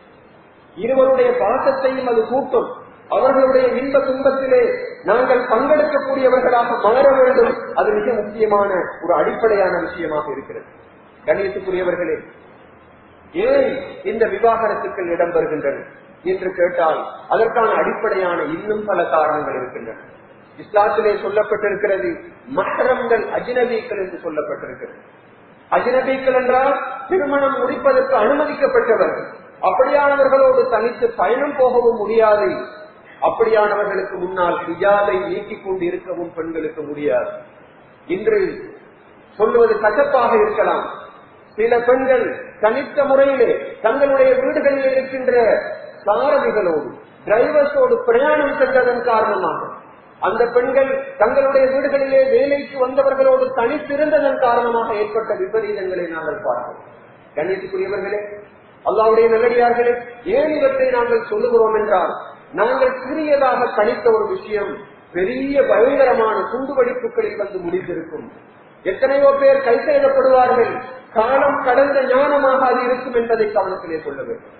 இருவருடைய பாசத்தையும் அது கூட்டும் அவர்களுடைய இன்ப துன்பத்திலே நாங்கள் பங்கெடுக்கக்கூடியவர்களாக மாற வேண்டும் அது மிக முக்கியமான ஒரு அடிப்படையான விஷயமாக இருக்கிறது கணியத்துக்குரியவர்களே ஏன் இந்த விவாகரத்துக்கள் இடம்பெறுகின்றன என்று கேட்டால் அதற்கான அடிப்படையான இன்னும் பல காரணங்கள் இருக்கின்றன இஸ்லாத்திலே சொல்லப்பட்டிருக்கிறது மஹரம்கள் அஜினபீக்கள் என்று சொல்லப்பட்டிருக்கிறது அஜினபீக்கள் என்றால் திருமணம் முடிப்பதற்கு அனுமதிக்கப்பட்டவர்கள் அப்படியானவர்களோடு தனித்து பயணம் போகவும் முடியாது அப்படியானவர்களுக்கு முன்னால் ஹிஜாபை நீக்கிக் கொண்டு இருக்கவும் பெண்களுக்கு முடியாது இன்று சொல்லுவது கசப்பாக இருக்கலாம் சில பெண்கள் தனித்த முறையிலே தங்களுடைய வீடுகளில் இருக்கின்ற சாரதிகளோடு டிரைவர்ஸோடு பிரயாணம் சென்றதன் காரணமாக அந்த பெண்கள் தங்களுடைய வீடுகளிலே வேலைக்கு வந்தவர்களோடு தனித்திருந்ததன் காரணமாக ஏற்பட்ட விபரீதங்களை நாங்கள் பார்க்கிறோம் கண்ணியத்துக்குரியவர்களே அல்லாவுடைய நல்லடியார்களே ஏன் இவற்றை நாங்கள் சொல்லுகிறோம் என்றால் நாங்கள் சிறியதாக கணித்த ஒரு விஷயம் பெரிய பயங்கரமான குண்டுவெடிப்புகளில் வந்து முடிந்திருக்கும் எத்தனையோ பேர் கை செய்யப்படுவார்கள் காலம் கடந்த ஞானமாக அது இருக்கும் என்பதை கவனத்திலே கொள்ள வேண்டும்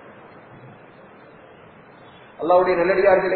அல்லாவுடைய நல்லடியார்களே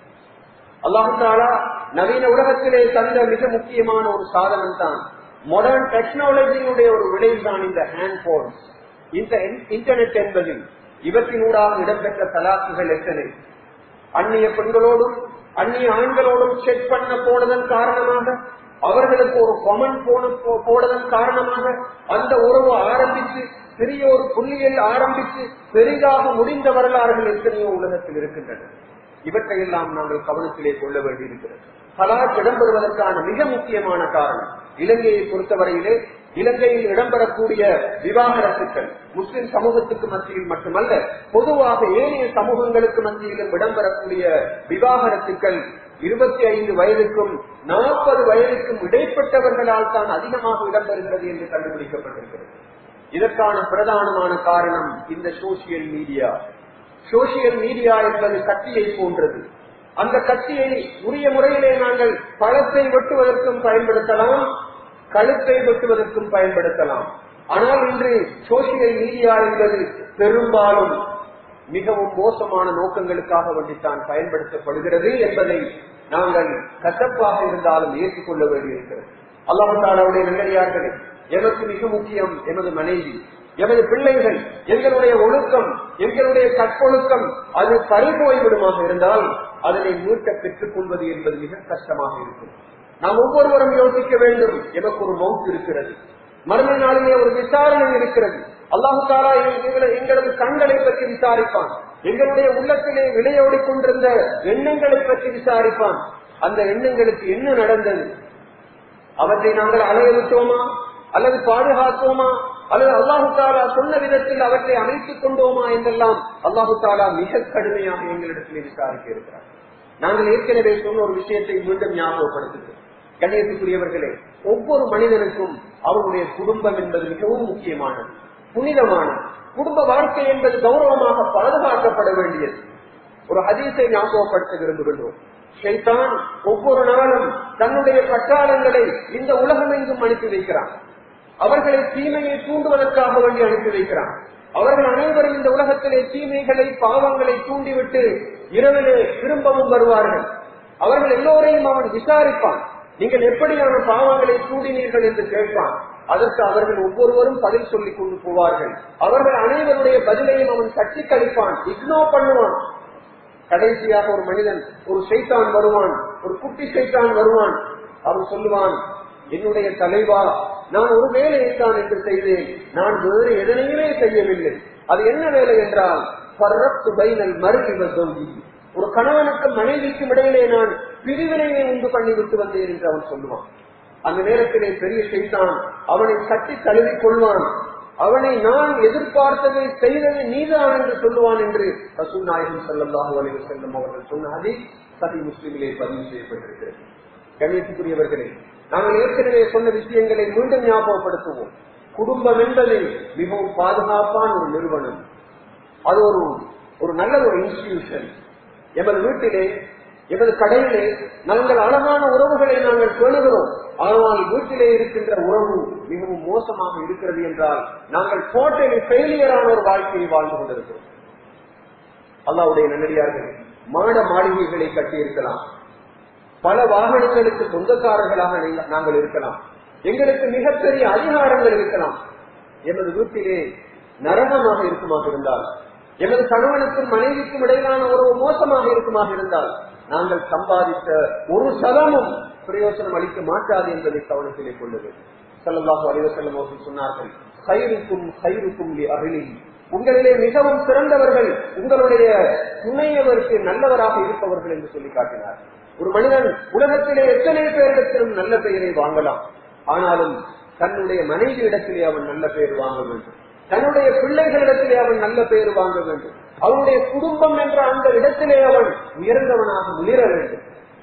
அல்லாஹாலா நவீன உலகத்திலே தந்த மிக முக்கியமான ஒரு சாதனம் தான் மாடர்ன் டெக்னாலஜியினுடைய ஒரு விளைவு தான் இந்த ஹேண்ட் போன்ஸ் இந்த இன்டர்நெட் என்பது இவற்றினூடாக இடம்பெற்ற தலாக்குகள் எத்தனை அந்நிய பெண்களோடும் அந்நிய ஆண்களோடும் செக் பண்ண போனதன் காரணமாக அவர்களுக்கு ஒரு கொமன் போன போனதன் காரணமாக அந்த உறவு ஆரம்பித்து பெரிய ஒரு புள்ளியில் ஆரம்பித்து பெரிதாக முடிந்த வரலாறுகள் எத்தனையோ உலகத்தில் இருக்கின்றன இவற்றையெல்லாம் நாங்கள் கவனத்திலே கொள்ள வேண்டியிருக்கிறது தலாக் இடம்பெறுவதற்கான மிக முக்கியமான காரணம் இலங்கையை பொறுத்தவரையிலே இலங்கையில் இடம்பெறக்கூடிய விவாகரத்துக்கள் முஸ்லிம் சமூகத்துக்கு மத்தியில் மட்டுமல்ல பொதுவாக ஏனைய சமூகங்களுக்கு மத்தியிலும் இடம்பெறக்கூடிய விவாகரத்துக்கள் இருபத்தி ஐந்து வயதுக்கும் நாற்பது வயதுக்கும் இடைப்பட்டவர்களால் தான் அதிகமாக இடம்பெறுகிறது என்று கண்டுபிடிக்கப்பட்டிருக்கிறது இதற்கான பிரதானமான காரணம் இந்த சோசியல் மீடியா சோசியல் மீடியா என்பது கத்தியை போன்றது அந்த கத்தியை உரிய முறையிலே நாங்கள் பழத்தை வெட்டுவதற்கும் பயன்படுத்தலாம் கழுத்தை வெட்டுவதற்கும் பயன்படுத்தலாம் ஆனால் இன்று சோசியல் மீடியா என்பது பெரும்பாலும் மிகவும் மோசமான நோக்கங்களுக்காக வேண்டித்தான் பயன்படுத்தப்படுகிறது என்பதை நாங்கள் கசப்பாக இருந்தாலும் ஏற்றுக்கொள்ள வேண்டியிருக்கிறது அல்லாஹாலாவுடைய நல்லடியார்களே எமக்கு மிக முக்கியம் எமது மனைவி எமது பிள்ளைகள் எங்களுடைய ஒழுக்கம் எங்களுடைய கற்பொழுக்கம் அது பறிபோய் விடுமாக இருந்தால் அதனை மீட்ட பெற்றுக் கொள்வது என்பது மிக கஷ்டமாக இருக்கும் நாம் ஒவ்வொருவரும் யோசிக்க வேண்டும் எனக்கு ஒரு மவுத் இருக்கிறது மறுமை நாளிலே ஒரு விசாரணை இருக்கிறது அல்லாஹு தாலா எங்களது கண்களை பற்றி விசாரிப்பான் எங்களுடைய உள்ளத்திலே விளையோடி கொண்டிருந்த எண்ணங்களை பற்றி விசாரிப்பான் அந்த எண்ணங்களுக்கு என்ன நடந்தது அவற்றை நாங்கள் அலையவிட்டோமா அல்லது பாதுகாத்தோமா அல்லது அல்லாஹு தாலா சொன்ன விதத்தில் அவற்றை அமைத்துக் கொண்டோமா என்றெல்லாம் அல்லாஹு தாலா மிக கடுமையாக எங்களிடத்திலே விசாரிக்க இருக்கிறார் நாங்கள் ஏற்கனவே சொன்ன ஒரு விஷயத்தை மீண்டும் ஞாபகப்படுத்துகிறோம் கண்ணியத்துக்குரியவர்களே ஒவ்வொரு மனிதனுக்கும் அவருடைய குடும்பம் என்பது மிகவும் முக்கியமானது புனிதமானது குடும்ப வாழ்க்கை என்பது கௌரவமாக பாதுகாக்கப்பட வேண்டியது ஒரு ஹதீஸை ஞாபகப்படுத்த விரும்புகின்றோம் ஷைத்தான் ஒவ்வொரு நாளும் தன்னுடைய பட்டாளங்களை இந்த உலகம் எங்கும் அனுப்பி வைக்கிறான் அவர்களை தீமையை தூண்டுவதற்காக வேண்டி அனுப்பி வைக்கிறான் அவர்கள் அனைவரும் இந்த உலகத்திலே தீமைகளை பாவங்களை தூண்டிவிட்டு இரவிலே திரும்பவும் வருவார்கள் அவர்கள் எல்லோரையும் அவன் விசாரிப்பான் நீங்கள் எப்படியான பாவங்களை தூண்டினீர்கள் என்று கேட்பான் அதற்கு அவர்கள் ஒவ்வொருவரும் பதில் சொல்லிக் கொண்டு போவார்கள் அவர்கள் அனைவருடைய பதிலையும் அவன் தட்டி கழிப்பான் இக்னோர் பண்ணுவான் கடைசியாக ஒரு மனிதன் ஒரு சைத்தான் வருவான் ஒரு குட்டி சைத்தான் வருவான் அவன் சொல்லுவான் என்னுடைய தலைவா நான் ஒரு வேலையை தான் என்று செய்தேன் நான் வேறு எதனையுமே செய்யவில்லை அது என்ன வேலை என்றால் பர்ரத்து பைனல் மறுகிவ சொல்லி ஒரு கணவனுக்கும் மனைவிக்கும் இடையிலே நான் பிரிவினையை உண்டு பண்ணிவிட்டு வந்தேன் என்று அவன் சொல்லுவான் அந்த நேரத்திலே பெரிய செய்தான் அவனை சட்டி தழுவிக் கொள்வான் அவனை நான் எதிர்பார்த்ததை செய்தது நீதான் என்று சொல்லுவான் என்று ரசூல் நாயகம் செல்லல்லாஹு அலைஹி செல்லும் அவர்கள் சொன்ன அதே சதி முஸ்லிமிலே பதிவு செய்யப்பட்டிருக்கிறது கண்ணியத்துக்குரியவர்களே நாங்கள் ஏற்கனவே சொன்ன விஷயங்களை மீண்டும் ஞாபகப்படுத்துவோம் குடும்பம் என்பது மிகவும் பாதுகாப்பான ஒரு நிறுவனம் அது ஒரு ஒரு நல்ல ஒரு இன்ஸ்டிடியூஷன் எமது வீட்டிலே எமது கடையிலே நாங்கள் அழகான உறவுகளை நாங்கள் பேணுகிறோம் ஆனால் வீட்டிலே இருக்கின்ற உறவு மிகவும் மோசமாக இருக்கிறது என்றால் நாங்கள் டோட்டலி ஃபெயிலியரான ஒரு வாழ்க்கையை வாழ்ந்து கொண்டிருக்கிறோம் அல்லாவுடைய நல்லடியார்கள் மாட மாளிகைகளை கட்டியிருக்கலாம் பல வாகனங்களுக்கு சொந்தக்காரர்களாக நாங்கள் இருக்கலாம் எங்களுக்கு மிகப்பெரிய அதிகாரங்கள் இருக்கலாம் எமது வீட்டிலே நரகமாக இருக்குமாக இருந்தால் எமது கணவனுக்கும் மனைவிக்கும் இடையிலான உறவு மோசமாக இருக்குமாக இருந்தால் நாங்கள் சம்பாதித்த ஒரு சதமும் பிரயோசனம் அளிக்க மாட்டாது என்பதை கவனத்திலே கொள்ளுது செல்லல்லாஹு அலிவசல்லம் அவர்கள் சொன்னார்கள் கயிறுக்கும் கயிறுக்கும் அருளி உங்களிலே மிகவும் சிறந்தவர்கள் உங்களுடைய துணையவருக்கு நல்லவராக இருப்பவர்கள் என்று சொல்லி காட்டினார் ஒரு மனிதன் உலகத்திலே எத்தனை பேரிடத்திலும் நல்ல பெயரை வாங்கலாம் ஆனாலும் தன்னுடைய மனைவி இடத்திலே அவன் நல்ல பெயர் வாங்க வேண்டும் தன்னுடைய பிள்ளைகளிடத்திலே அவன் நல்ல பெயர் வாங்க வேண்டும் அவனுடைய குடும்பம் என்ற அந்த இடத்திலே அவன் உயர்ந்தவனாக உயர வேண்டும்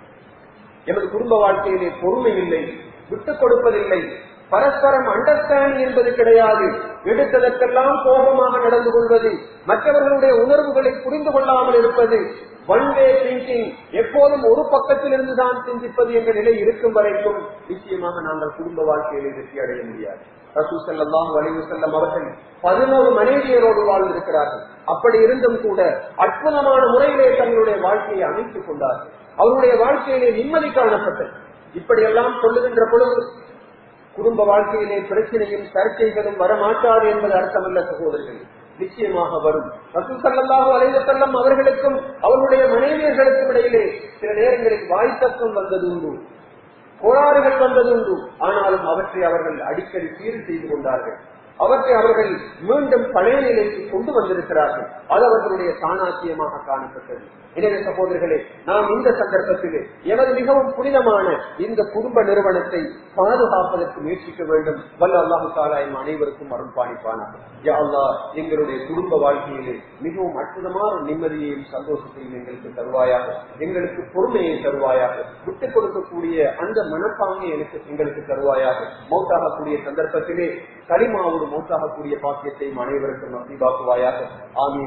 எமது குடும்ப வாழ்க்கையிலே பொறுமை இல்லை விட்டுக் கொடுப்பதில்லை பரஸ்பரம் அண்டர்ஸ்டாண்டிங் என்பது கிடையாது எடுத்ததற்கெல்லாம் கோபமாக நடந்து கொள்வது மற்றவர்களுடைய உணர்வுகளை புரிந்து கொள்ளாமல் இருப்பது ஒன் வே திங்கிங் எப்போதும் ஒரு பக்கத்தில் இருந்துதான் சிந்திப்பது என்ற நிலை இருக்கும் வரைக்கும் நிச்சயமாக நாங்கள் குடும்ப வாழ்க்கையிலே வெற்றி அடைய முடியாது ரசூ செல்லாம் வலிவு செல்லம் அவர்கள் பதினோரு மனைவியரோடு வாழ்ந்திருக்கிறார்கள் அப்படி இருந்தும் கூட அற்புதமான முறையிலே தங்களுடைய வாழ்க்கையை அமைத்துக் கொண்டார்கள் அவருடைய வாழ்க்கையிலே நிம்மதி காணப்பட்டது இப்படியெல்லாம் சொல்லுகின்ற பொழுது குடும்ப வாழ்க்கையிலே பிரச்சனையும் சர்ச்சைகளும் வரமாட்டாது என்பது அர்த்தமல்ல சகோதரர்கள் நிச்சயமாக வரும் ரசூசல்லாஹு அலைவ செல்லம் அவர்களுக்கும் அவருடைய மனைவியர்களுக்கும் இடையிலே சில நேரங்களில் வாய்த்தக்கம் வந்தது உண்டு கோளாறுகள் வந்தது உண்டு ஆனாலும் அவற்றை அவர்கள் அடிக்கடி சீர் செய்து கொண்டார்கள் அவற்றை அவர்கள் மீண்டும் பழைய நிலைக்கு கொண்டு வந்திருக்கிறார்கள் அது அவர்களுடைய சாணாக்கியமாக காணப்பட்டது எனவே சகோதரர்களே நாம் இந்த சந்தர்ப்பத்திலே எமது மிகவும் புனிதமான இந்த குடும்ப நிறுவனத்தை பாதுகாப்பதற்கு முயற்சிக்க வேண்டும் வல்ல அல்லாஹு தாலாயும் அனைவருக்கும் அருள் பாணிப்பானாக யா அல்லாஹ் எங்களுடைய குடும்ப வாழ்க்கையிலே மிகவும் அற்புதமான நிம்மதியையும் சந்தோஷத்தையும் எங்களுக்கு தருவாயாக எங்களுக்கு பொறுமையை தருவாயாக விட்டுக் கொடுக்கக்கூடிய அந்த மனப்பாங்கை எனக்கு எங்களுக்கு தருவாயாக மௌத்தாகக்கூடிய சந்தர்ப்பத்திலே களிமாவோடு மௌத்தாகக்கூடிய பாக்கியத்தையும் அனைவருக்கும் நசீபாக்குவாயாக ஆமீன்